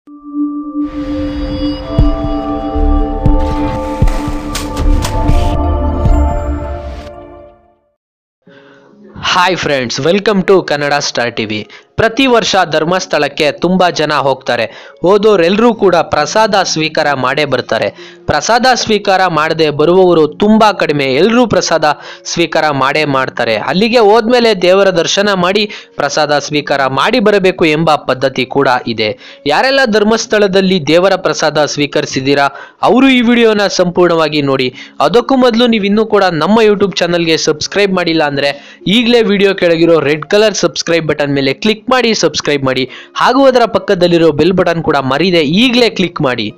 hi friends welcome to Kannada star TV ಪ್ರತಿ ವರ್ಷ ಧರ್ಮಸ್ಥಳಕ್ಕೆ ತುಂಬ ಜನ ಹೋಗ್ತಾರೆ ಹೋದೋರೆಲ್ಲರೂ ಕೂಡ ಪ್ರಸಾದ ಸ್ವೀಕಾರ ಮಾಡೇ ಬರ್ತಾರೆ ಪ್ರಸಾದ ಸ್ವೀಕಾರ ಮಾಡದೆ ಬರುವವರು ತುಂಬ ಕಡಿಮೆ ಎಲ್ಲರೂ ಪ್ರಸಾದ ಸ್ವೀಕಾರ ಮಾಡೇ ಮಾಡ್ತಾರೆ ಅಲ್ಲಿಗೆ ಹೋದ್ಮೇಲೆ ದೇವರ ದರ್ಶನ ಮಾಡಿ ಪ್ರಸಾದ ಸ್ವೀಕಾರ ಮಾಡಿ ಬರಬೇಕು ಎಂಬ ಪದ್ಧತಿ ಕೂಡ ಇದೆ ಯಾರೆಲ್ಲ ಧರ್ಮಸ್ಥಳದಲ್ಲಿ ದೇವರ ಪ್ರಸಾದ ಸ್ವೀಕರಿಸಿದ್ದೀರಾ ಅವರು ಈ ವಿಡಿಯೋನ ಸಂಪೂರ್ಣವಾಗಿ ನೋಡಿ ಅದಕ್ಕೂ ಮೊದಲು ನೀವು ಇನ್ನೂ ಕೂಡ ನಮ್ಮ ಯೂಟ್ಯೂಬ್ ಚಾನಲ್ಗೆ ಸಬ್ಸ್ಕ್ರೈಬ್ ಮಾಡಿಲ್ಲ ಅಂದರೆ ಈಗಲೇ ವಿಡಿಯೋ ಕೆಳಗಿರೋ ರೆಡ್ ಕಲರ್ ಸಬ್ಸ್ಕ್ರೈಬ್ ಬಟನ್ ಮೇಲೆ ಕ್ಲಿಕ್ ಮಾಡಿ ಸಬ್ಸ್ಕ್ರೈಬ್ ಮಾಡಿ ಹಾಗೂ ಅದರ ಪಕ್ಕದಲ್ಲಿರೋ ಬೆಲ್ ಬಟನ್ ಕೂಡ ಮರಿದೆ ಈಗಲೇ ಕ್ಲಿಕ್ ಮಾಡಿ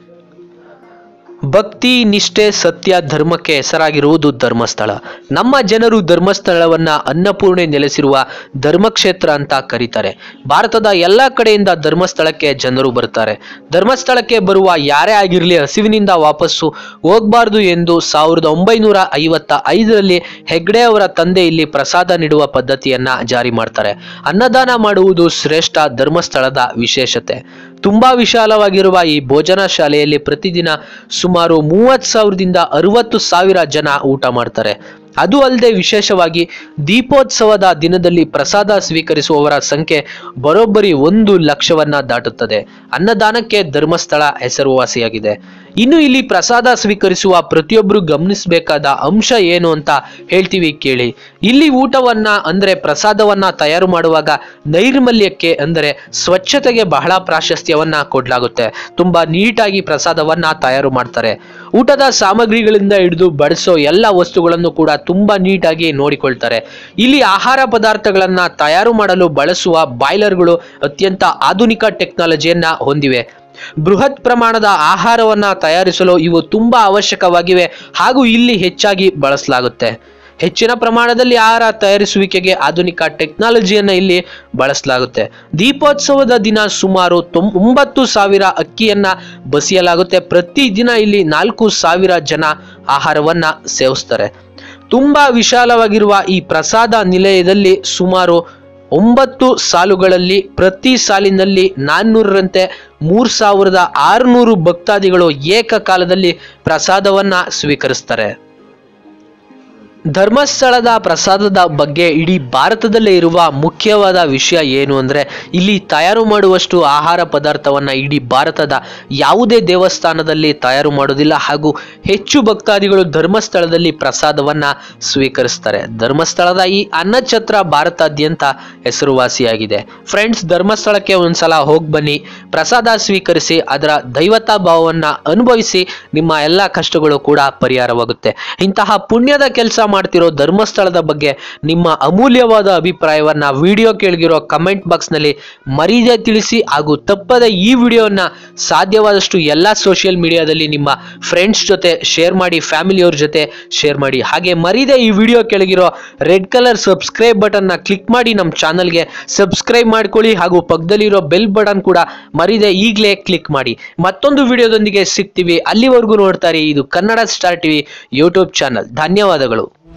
ಭಕ್ತಿ ನಿಷ್ಠೆ ಸತ್ಯ ಧರ್ಮಕ್ಕೆ ಹೆಸರಾಗಿರುವುದು ಧರ್ಮಸ್ಥಳ ನಮ್ಮ ಜನರು ಧರ್ಮಸ್ಥಳವನ್ನ ಅನ್ನಪೂರ್ಣೆ ನೆಲೆಸಿರುವ ಧರ್ಮಕ್ಷೇತ್ರ ಅಂತ ಕರೀತಾರೆ ಭಾರತದ ಎಲ್ಲ ಕಡೆಯಿಂದ ಧರ್ಮಸ್ಥಳಕ್ಕೆ ಜನರು ಬರ್ತಾರೆ ಧರ್ಮಸ್ಥಳಕ್ಕೆ ಬರುವ ಯಾರೇ ಆಗಿರಲಿ ಹಸಿವಿನಿಂದ ವಾಪಸ್ಸು ಹೋಗಬಾರ್ದು ಎಂದು ಸಾವಿರದ ಒಂಬೈನೂರ ಐವತ್ತ ಐದರಲ್ಲಿ ಹೆಗ್ಡೆ ಅವರ ತಂದೆ ಇಲ್ಲಿ ಪ್ರಸಾದ ನೀಡುವ ಪದ್ಧತಿಯನ್ನ ಜಾರಿ ಮಾಡ್ತಾರೆ ಅನ್ನದಾನ ಮಾಡುವುದು ಶ್ರೇಷ್ಠ ಧರ್ಮಸ್ಥಳದ ವಿಶೇಷತೆ ತುಂಬಾ ವಿಶಾಲವಾಗಿರುವ ಈ ಭೋಜನ ಶಾಲೆಯಲ್ಲಿ ಪ್ರತಿದಿನ ಸುಮಾರು ಮೂವತ್ತು ಸಾವಿರದಿಂದ ಅರವತ್ತು ಸಾವಿರ ಜನ ಊಟ ಮಾಡ್ತಾರೆ ಅದು ಅಲ್ಲದೆ ವಿಶೇಷವಾಗಿ ದೀಪೋತ್ಸವದ ದಿನದಲ್ಲಿ ಪ್ರಸಾದ ಸ್ವೀಕರಿಸುವವರ ಸಂಖ್ಯೆ ಬರೋಬ್ಬರಿ ಒಂದು ಲಕ್ಷವನ್ನ ದಾಟುತ್ತದೆ ಅನ್ನದಾನಕ್ಕೆ ಧರ್ಮಸ್ಥಳ ಹೆಸರುವಾಸಿಯಾಗಿದೆ ಇನ್ನು ಇಲ್ಲಿ ಪ್ರಸಾದ ಸ್ವೀಕರಿಸುವ ಪ್ರತಿಯೊಬ್ಬರು ಗಮನಿಸಬೇಕಾದ ಅಂಶ ಏನು ಅಂತ ಹೇಳ್ತೀವಿ ಕೇಳಿ ಇಲ್ಲಿ ಊಟವನ್ನ ಅಂದ್ರೆ ಪ್ರಸಾದವನ್ನ ತಯಾರು ಮಾಡುವಾಗ ನೈರ್ಮಲ್ಯಕ್ಕೆ ಅಂದರೆ ಸ್ವಚ್ಛತೆಗೆ ಬಹಳ ಪ್ರಾಶಸ್ತ್ಯವನ್ನ ಕೊಡಲಾಗುತ್ತೆ ತುಂಬಾ ನೀಟಾಗಿ ಪ್ರಸಾದವನ್ನ ತಯಾರು ಮಾಡ್ತಾರೆ ಊಟದ ಸಾಮಗ್ರಿಗಳಿಂದ ಹಿಡಿದು ಬಡಿಸೋ ಎಲ್ಲ ವಸ್ತುಗಳನ್ನು ಕೂಡ ತುಂಬಾ ನೀಟಾಗಿ ನೋಡಿಕೊಳ್ತಾರೆ ಇಲ್ಲಿ ಆಹಾರ ಪದಾರ್ಥಗಳನ್ನ ತಯಾರು ಮಾಡಲು ಬಳಸುವ ಬಾಯ್ಲರ್ಗಳು ಅತ್ಯಂತ ಆಧುನಿಕ ಟೆಕ್ನಾಲಜಿಯನ್ನ ಹೊಂದಿವೆ ಬೃಹತ್ ಪ್ರಮಾಣದ ಆಹಾರವನ್ನ ತಯಾರಿಸಲು ಇವು ತುಂಬಾ ಅವಶ್ಯಕವಾಗಿವೆ ಹಾಗೂ ಇಲ್ಲಿ ಹೆಚ್ಚಾಗಿ ಬಳಸಲಾಗುತ್ತೆ ಹೆಚ್ಚಿನ ಪ್ರಮಾಣದಲ್ಲಿ ಆಹಾರ ತಯಾರಿಸುವಿಕೆಗೆ ಆಧುನಿಕ ಟೆಕ್ನಾಲಜಿಯನ್ನ ಇಲ್ಲಿ ಬಳಸಲಾಗುತ್ತೆ ದೀಪೋತ್ಸವದ ದಿನ ಸುಮಾರು ತೊಂ- ಒಂಬತ್ತು ಸಾವಿರ ಅಕ್ಕಿಯನ್ನ ಬಸಿಯಲಾಗುತ್ತೆ ಪ್ರತಿದಿನ ಇಲ್ಲಿ ನಾಲ್ಕು ಸಾವಿರ ಜನ ಆಹಾರವನ್ನ ಸೇವಿಸ್ತಾರೆ ತುಂಬಾ ವಿಶಾಲವಾಗಿರುವ ಈ ಪ್ರಸಾದ ನಿಲಯದಲ್ಲಿ ಸುಮಾರು ಒಂಬತ್ತು ಸಾಲುಗಳಲ್ಲಿ ಪ್ರತಿ ಸಾಲಿನಲ್ಲಿ ನಾನ್ನೂರರಂತೆ ಮೂರ್ ಸಾವಿರದ ಆರುನೂರು ಭಕ್ತಾದಿಗಳು ಏಕಕಾಲದಲ್ಲಿ ಪ್ರಸಾದವನ್ನ ಸ್ವೀಕರಿಸ್ತಾರೆ ಧರ್ಮಸ್ಥಳದ ಪ್ರಸಾದದ ಬಗ್ಗೆ ಇಡೀ ಭಾರತದಲ್ಲೇ ಇರುವ ಮುಖ್ಯವಾದ ವಿಷಯ ಏನು ಅಂದರೆ ಇಲ್ಲಿ ತಯಾರು ಮಾಡುವಷ್ಟು ಆಹಾರ ಪದಾರ್ಥವನ್ನು ಇಡೀ ಭಾರತದ ಯಾವುದೇ ದೇವಸ್ಥಾನದಲ್ಲಿ ತಯಾರು ಮಾಡೋದಿಲ್ಲ ಹಾಗೂ ಹೆಚ್ಚು ಭಕ್ತಾದಿಗಳು ಧರ್ಮಸ್ಥಳದಲ್ಲಿ ಪ್ರಸಾದವನ್ನು ಸ್ವೀಕರಿಸ್ತಾರೆ ಧರ್ಮಸ್ಥಳದ ಈ ಅನ್ನಛತ್ರ ಭಾರತಾದ್ಯಂತ ಹೆಸರುವಾಸಿಯಾಗಿದೆ ಫ್ರೆಂಡ್ಸ್ ಧರ್ಮಸ್ಥಳಕ್ಕೆ ಒಂದ್ಸಲ ಹೋಗಿ ಬನ್ನಿ ಪ್ರಸಾದ ಸ್ವೀಕರಿಸಿ ಅದರ ದೈವತಾ ಭಾವವನ್ನು ಅನುಭವಿಸಿ ನಿಮ್ಮ ಎಲ್ಲ ಕಷ್ಟಗಳು ಕೂಡ ಪರಿಹಾರವಾಗುತ್ತೆ ಇಂತಹ ಪುಣ್ಯದ ಕೆಲಸ ಮಾಡ್ತಿರೋ ಧರ್ಮಸ್ಥಳದ ಬಗ್ಗೆ ನಿಮ್ಮ ಅಮೂಲ್ಯವಾದ ಅಭಿಪ್ರಾಯವನ್ನ ವಿಡಿಯೋ ಕೆಳಗಿರೋ ಕಮೆಂಟ್ ಬಾಕ್ಸ್ನಲ್ಲಿ ಮರೀದೆ ತಿಳಿಸಿ ಹಾಗೂ ತಪ್ಪದೆ ಈ ವಿಡಿಯೋನ ಸಾಧ್ಯವಾದಷ್ಟು ಎಲ್ಲ ಸೋಷಿಯಲ್ ಮೀಡಿಯಾದಲ್ಲಿ ನಿಮ್ಮ ಫ್ರೆಂಡ್ಸ್ ಜೊತೆ ಶೇರ್ ಮಾಡಿ ಫ್ಯಾಮಿಲಿಯವ್ರ ಜೊತೆ ಶೇರ್ ಮಾಡಿ ಹಾಗೆ ಮರೀದೆ ಈ ವಿಡಿಯೋ ಕೆಳಗಿರೋ ರೆಡ್ ಕಲರ್ ಸಬ್ಸ್ಕ್ರೈಬ್ ಬಟನ್ನ ಕ್ಲಿಕ್ ಮಾಡಿ ನಮ್ಮ ಚಾನಲ್ಗೆ ಸಬ್ಸ್ಕ್ರೈಬ್ ಮಾಡ್ಕೊಳ್ಳಿ ಹಾಗೂ ಪಕ್ಕದಲ್ಲಿರೋ ಬೆಲ್ ಬಟನ್ ಕೂಡ ಮರೀದೆ ಈಗಲೇ ಕ್ಲಿಕ್ ಮಾಡಿ ಮತ್ತೊಂದು ವಿಡಿಯೋದೊಂದಿಗೆ ಸಿಗ್ತೀವಿ ಅಲ್ಲಿವರೆಗೂ ನೋಡ್ತಾರೆ ಇದು Kannada star TV YouTube channel ಧನ್ಯವಾದಗಳು